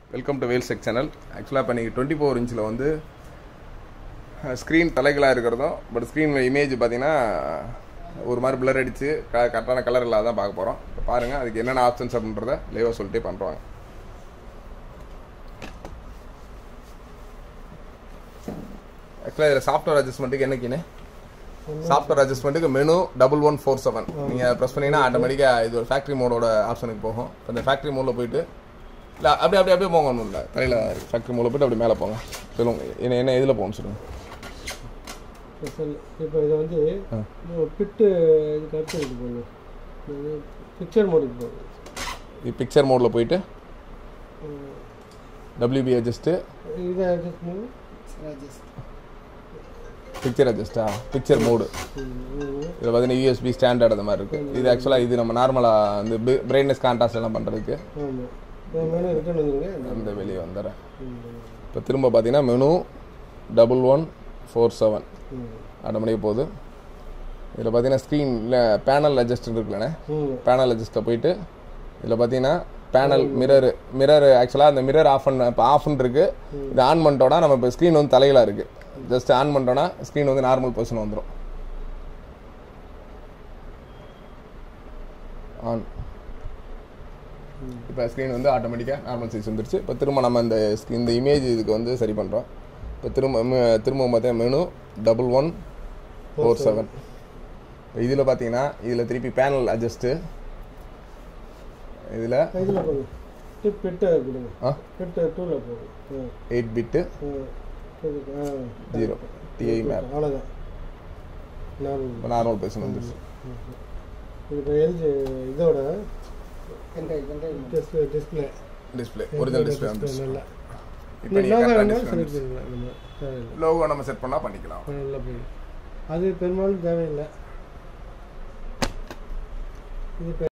Welcome to Vel check channel ஆக்சுவலாக இப்போ நீங்கள் டுவெண்ட்டி ஃபோர் இன்ச்சில் வந்து ஸ்க்ரீன் தலைகளாக இருக்கிறதும் பட் ஸ்க்ரீனில் இமேஜ் பார்த்தீங்கன்னா ஒரு மாதிரி பிளர் அடித்து க கரெக்டான கலர் இல்லாத தான் பார்க்க போகிறோம் இப்போ பாருங்கள் அதுக்கு என்னென்ன ஆப்ஷன்ஸ் அப்படின்றத லைவாக சொல்லிட்டே பண்ணுறாங்க ஆக்சுவலாக இதில் சாஃப்ட்வேர் அட்ஜஸ்ட்மெண்ட்டுக்கு என்னக்கின்னு சாஃப்ட்வேர் அட்ஜஸ்ட்மெண்ட்டுக்கு menu double one four seven நீங்கள் ப்ரெஸ் பண்ணீங்கன்னா ஆட்டோமேட்டிக்காக இது ஒரு ஃபேக்ட்ரி மோடோட ஆப்ஷனுக்கு போகும் இப்போ இந்த ஃபேக்ட்ரி மோடில் போயிட்டு இல்லை அப்படியே அப்படியே அப்படியே போங்க ஒன்றும் இல்லை தலையில் ஃபேக்ட்ரி மோடில் போயிட்டு அப்படி மேலே போங்க சொல்லுங்க என்ன என்ன இதில் போகணும் சொல்லுங்கள் இப்போ சொல்லு இப்போ இதை வந்து ஆ. பிட்டு இதுக்கு அடுத்து இது போகணும் பிக்சர் மோடுக்கு போகணும் இது பிக்சர் மோடில் போயிட்டு டபிள்யூபி அட்ஜஸ்ட்டு இதை அட்ஜஸ்ட் பண்ணி பிக்சர் அட்ஜஸ்ட்டா பிக்சர் மோடு இதில் பார்த்தீங்கன்னா யூஎஸ்பி ஸ்டாண்டர்ட் அந்த மாதிரி இருக்குது இது ஆக்சுவலாக இது நம்ம நார்மலாக வந்து பிரைட்னஸ் கான்ட்ராஸ்ட் எல்லாம் பண்ணுறதுக்கு ஆமாம் இப்போ மேலே ரிட்டர்ன் வந்துருங்க அந்த வெளியே வந்துடுறேன் இப்போ திரும்ப பார்த்தீங்கன்னா menu double one four seven ஆட்டோமேட்டிக்காக போகுது இதில் பார்த்தீங்கன்னா ஸ்க்ரீனில் பேனல் அட்ஜஸ்ட் இருக்குல்லண்ணே ம் பேனல் அட்ஜஸ்ட்டில் போயிட்டு இதில் பார்த்தீங்கன்னா பேனல் மிரர் மிரர் ஆக்சுவலாக அந்த மிரர் ஆஃப் பண்ண இப்போ ஆஃப்னு இருக்கு இது ஆன் பண்ணிட்டோன்னா நம்ம இப்போ ஸ்க்ரீன் வந்து தலையில இருக்கு ஜஸ்ட் ஆன் பண்ணிட்டோன்னா ஸ்க்ரீன் வந்து நார்மல் பொசிஷன் வந்துடும் ஆன் இப்போ ஸ்க்ரீன் வந்து ஆட்டோமேட்டிக்காக நார்மல் சைஸ் வந்துருச்சு இப்போ திரும்ப நம்ம இந்த screen- இந்த இமேஜ் இதுக்கு வந்து சரி பண்ணுறோம் இப்போ திரும்ப ம- திரும்ப பார்த்தீங்கன்னா menu double one four seven இதில் பார்த்தீங்கன்னா இதில் திருப்பி பேனல் அட்ஜஸ்ட்டு இதில் இதில் போகணும் டிப் பிட்டை கொடுங்க ஆ பிட்டு டூவில் போகும் ஆ எயிட் பிட்டு ஆ இதுக்கு, ஆ ஜீரோ டிஐ மேப் அவ்வளோதான் நார்மல் இப்போ நார்மல் பேசன் வந்துருச்சு இப்போ எல்ஜி இதோட display display display original display வந்துருச்சு நல்லா இப்போ இந்த நீங்கள் லோகோ கரெக்டாக வேணாலும் டிஸ்பிளே செலக்ட் பண்ணிக்கலாம் நம்ம தேவையில்லை லோகோ நம்ம செட் பண்ணால் பண்ணிக்கலாம் நல்லா போயிடும் அது பெரும்பாலும் தேவையில்லை இது